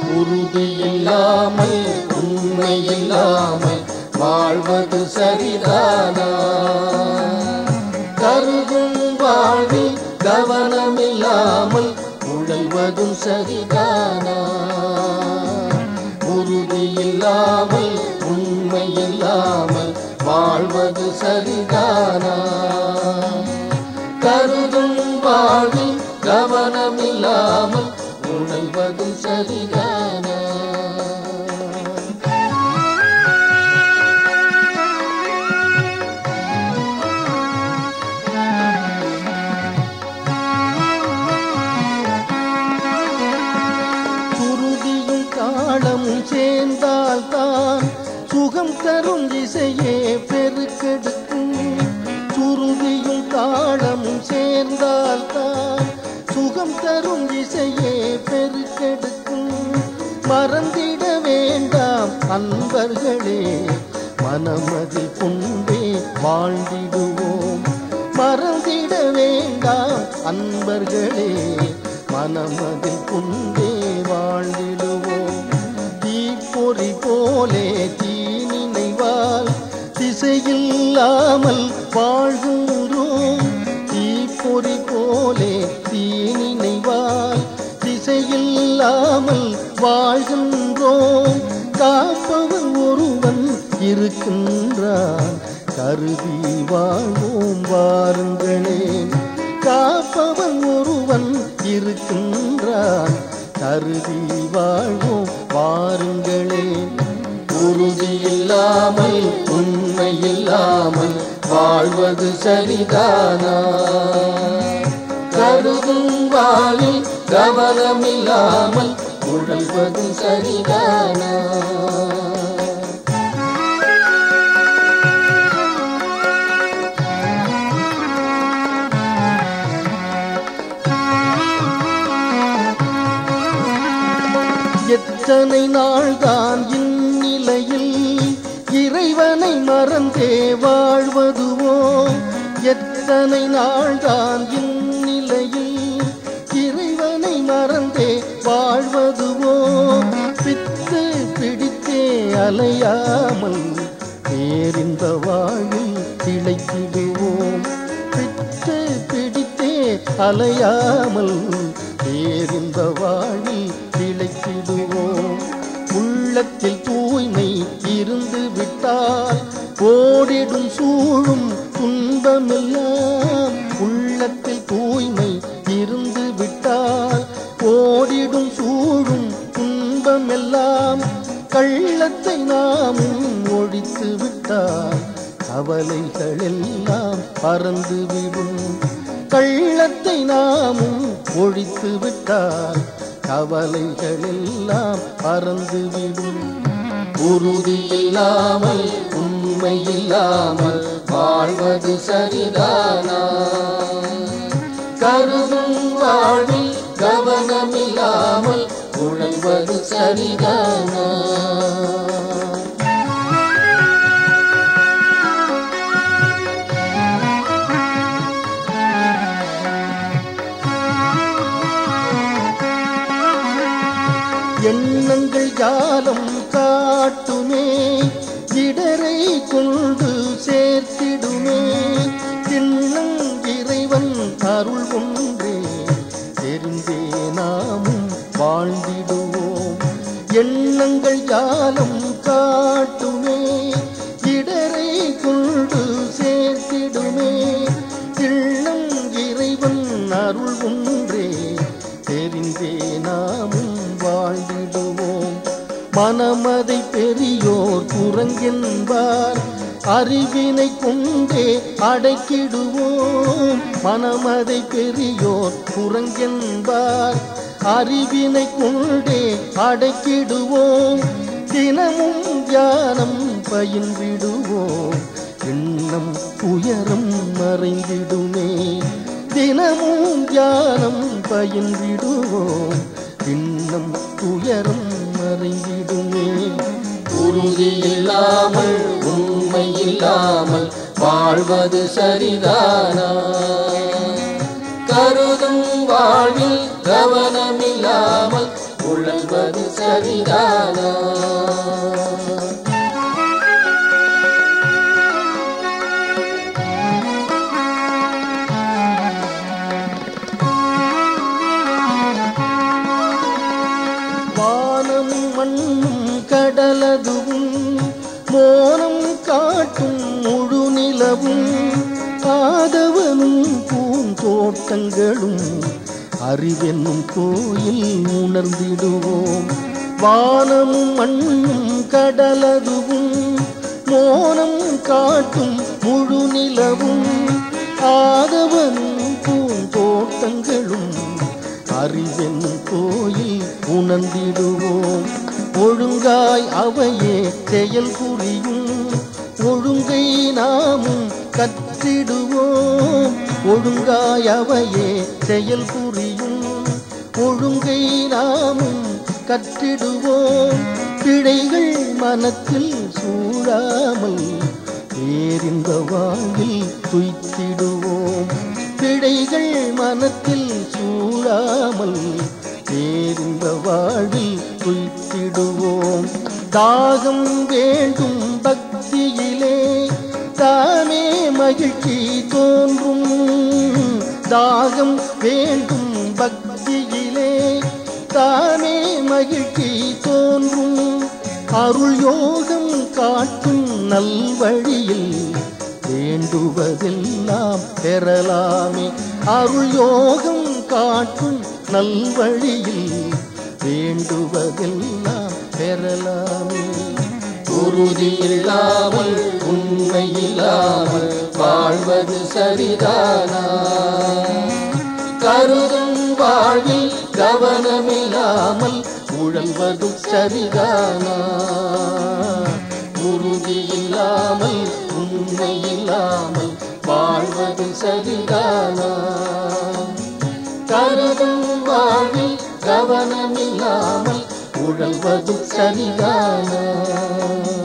உறுதி இல்லாமல் உண்மை இல்லாமல் வாழ்வது சரிதானா கருதும் வாழ்வில் கவனமில்லாமல் உழைவதும் சரிதானா உறுதி இல்லாமல் உண்மை இல்லாமல் வாழ்வது சரிதானா கருதும் வாழ்வில் கவனமில்லாமல் உழைவதும் சரிதானா குருதியும் காலமும் சேர்ந்தால்தான் சுகம் தரும் இசையே பெருக்கெடுக்கும் சுருதியும் காலமும் சேர்ந்தால்தான் சுகம் தரும் இசையே பெருக்கெடுக்கும் மறந்திட வேண்டாம் அன்பர்களே மனமதில் கொண்டே வாழ்ந்திடுவோம் மறந்திட வேண்டாம் அன்பர்களே மனமதில் கொண்டே வாழ்ந்திடுவோம் தீப்பொறி போலே தீ நினைவால் திசையில்லாமல் வாழ்கின்றோம் தீப்பொறி போலே தீ நினைவால் திசையில்லாமல் வாழ்கின்றோம் காப்பவன் ஒருவன் இருக்கின்றான் கருதி வாழ்வோம் வாருங்களேன் காப்பவன் ஒருவன் இருக்கின்றான் கருதி வாழ்வோம் வாருங்களேன் உறுதி இல்லாமல் உண்மை இல்லாமல் வாழ்வது சரிதானா கருதும் வாழில் கவனமில்லாமல் உழைவது சரிதானா எத்தனை நாள்தான் இந்நிலையில் இறைவனை மறந்தே வாழ்வதுவோ எத்தனை நாள்தான் இந்நிலையில் இறைவனை மறந்தே வாழ்வதுவோ பித்து பிடித்தே அலையாமல் பேரிந்த வாழில் திளைத்திடுவோம் பித்து பிடித்தே அலையாமல் பேரிந்த வாழில் திளைத்திடுவோம் உள்ளத்தில் தூய்மை இருந்து விட்டால் ஓடிடும் சூழும் துன்பமெல்லாம் உள்ளத்தில் தூய்மை இருந்து விட்டால் ஓடிடும் சூழும் துன்பமெல்லாம் கள்ளத்தை நாமும் ஒழித்து விட்டால் கவலைகள் எல்லாம் பறந்து விடும் கள்ளத்தை நாமும் ஒழித்து விட்டால் கவலைகள் எல்லாம் பறந்து விடும் உறுதி இல்லாமல் உண்மை இல்லாமல் வாழ்வது சரிதானா கருதும் வாழ்வில் கவனமில்லாமல் உழைவது சரிதானா எண்ணங்கள் ஜாலம் காட்டுமே இடரை கொண்டு சேர்த்திடுமே திண்ணம் இறைவன் அருள் ஒன்றே தெரிந்தே நாமும் வாழ்ந்திடுவோம் எண்ணங்கள் ஜாலம் காட்டுமே இடரை கொண்டு சேர்த்திடுமே திண்ணம் இறைவன் அருள் ஒன்றே தெரிந்தே நாமும் வாழ்ந்திடுவோம் மனமதை பெரியோர் குரங்கென்பார் அறிவினை கொண்டே அடைக்கிடுவோம் மனமதை பெரியோர் குரங்கென்பார் அறிவினை கொண்டே அடைக்கிடுவோம் தினமும் தியானம் பயின்றிடுவோம் எண்ணம் உயரம் மறைந்திடுமே தினமும் தியானம் பயின்றிடுவோம் தின்னம் துயரம் மறைந்திடுமே உறுதி இல்லாமல் உண்மை இல்லாமல் வாழ்வது சரிதானா கருதும் வாழ்வில் கவனமில்லாமல் உழல்வது சரி சரிதானா வானம் மண்ணும் கடலதுவும் மோனம் காட்டும் முழு நிலவும் ஆதவனும் பூந்தோட்டங்களும் அறிவென்னும் கோயில் உணர்ந்திடுவோம் வானமும் மண்ணும் கடலதுவும் மோனம் காட்டும் முழு நிலவும் ஆதவனும் பூந்தோட்டங்களும் அறிவென்னும் கோயில் உணர்ந்திடுவோம் ஒழுங்காய் அவையே செயல் புரியும் ஒழுங்கை நாமும் கற்றிடுவோம் ஒழுங்காய் அவையே செயல் புரியும் ஒழுங்கை நாமும் கற்றிடுவோம் பிழைகள் மனத்தில் சூழாமல் பேரிந்த வாழ்வில் துய்த்திடுவோம் பிழைகள் மனத்தில் சூழாமல் பேரிந்த வாழ்வில் துய்த்திடுவோம் தாகம் வேண்டும் பக்தியிலே தாமே மகிழ்ச்சி தோன்றும் தாகம் வேண்டும் பக்தியிலே தாமே மகிழ்ச்சி தோன்றும் அருள் யோகம் காட்டும் நல்வழியில் வேண்டுவதெல்லாம் பெறலாமே அருள் யோகம் காட்டும் நல்வழியில் வேண்டுவதெல்லாம் பெறலாமே உறுதி இல்லாமல் உண்மை இல்லாமல் வாழ்வது சரிதானா கருதும் வாழ்வில் கவனமில்லாமல் உழல்வதும் சரிதானா உறுதி இல்லாமல் உண்மை இல்லாமல் வாழ்வதும் சரிதானா கருதும் வாழ்வில் கவனமில்லாமல் உழல்வதும் சரிதானா